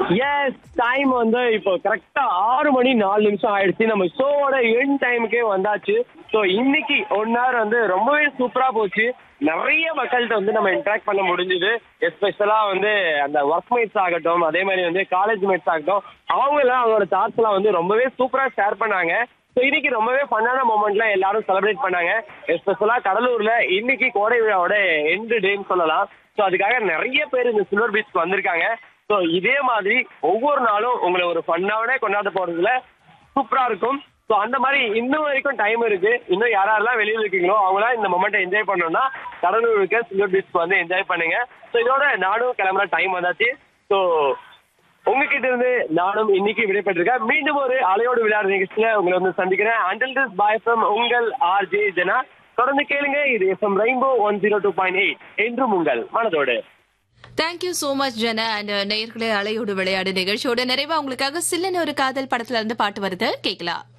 S time வந்து இப்போ கரெக்டா ஆறு மணி நாலு நிமிஷம் ஆயிடுச்சு நம்ம ஷோவோட எண்ட் டைமுக்கே வந்தாச்சு ஸோ இன்னைக்கு ஒன் ஹவர் வந்து ரொம்பவே சூப்பரா போச்சு நிறைய மக்கள்கிட்ட வந்து நம்ம இன்ட்ராக்ட் பண்ண முடிஞ்சுது எஸ்பெஷலா வந்து அந்த ஒர்க் மேட்ஸ் ஆகட்டும் அதே மாதிரி வந்து காலேஜ் மேட்ஸ் ஆகட்டும் அவங்க எல்லாம் அவங்களோட தாட்ஸ் எல்லாம் வந்து ரொம்பவே சூப்பரா ஷேர் பண்ணாங்க ஸோ இன்னைக்கு ரொம்பவே ஃபன்னான மூமெண்ட்ல எல்லாரும் செலிப்ரேட் பண்ணாங்க எஸ்பெஷலா கடலூர்ல இன்னைக்கு கோடை விழாவோட எண்டு டேன்னு சொல்லலாம் ஸோ அதுக்காக நிறைய பேர் இந்த சில்வர் பீச்சுக்கு வந்திருக்காங்க ஸோ இதே மாதிரி ஒவ்வொரு நாளும் உங்களை ஒரு ஃபன்னாவோட கொண்டாட போறதுல சூப்பரா இருக்கும் ஸோ அந்த மாதிரி இன்னும் வரைக்கும் டைம் இருக்கு இன்னும் யாரெல்லாம் வெளியில இருக்கீங்களோ அவங்களாம் இந்த மொமெண்ட்டை என்ஜாய் பண்ணணும்னா கடலூர் இருக்க சில்வர் பீச்சுக்கு வந்து என்ஜாய் பண்ணுங்க ஸோ இதோட நானும் கிளம்புற டைம் வந்தாச்சு ஸோ உங்ககிட்ட இருந்து நானும் இன்னைக்கு விடைபெற்றிருக்கேன் மீண்டும் ஒரு அலையோடு விளையாடு நிகழ்ச்சியில உங்களை வந்து சந்திக்கிறேன் அண்டில் திஸ் பாய் ஃப்ரம் உங்கள் ஆர்ஜே ஜனா தொடர்ந்து கேளுங்க இது FM rainbow one zero two point eight என்றும் உங்கள் மனதோடு thank you so much Jana and நேயர்களே அலையோடு விளையாடு நிகழ்ச்சியோட நிறைவா உங்களுக்காக சில்லன் ஒரு காதல் படத்துல இருந்து பாட்டு வருது கேட்கலாம்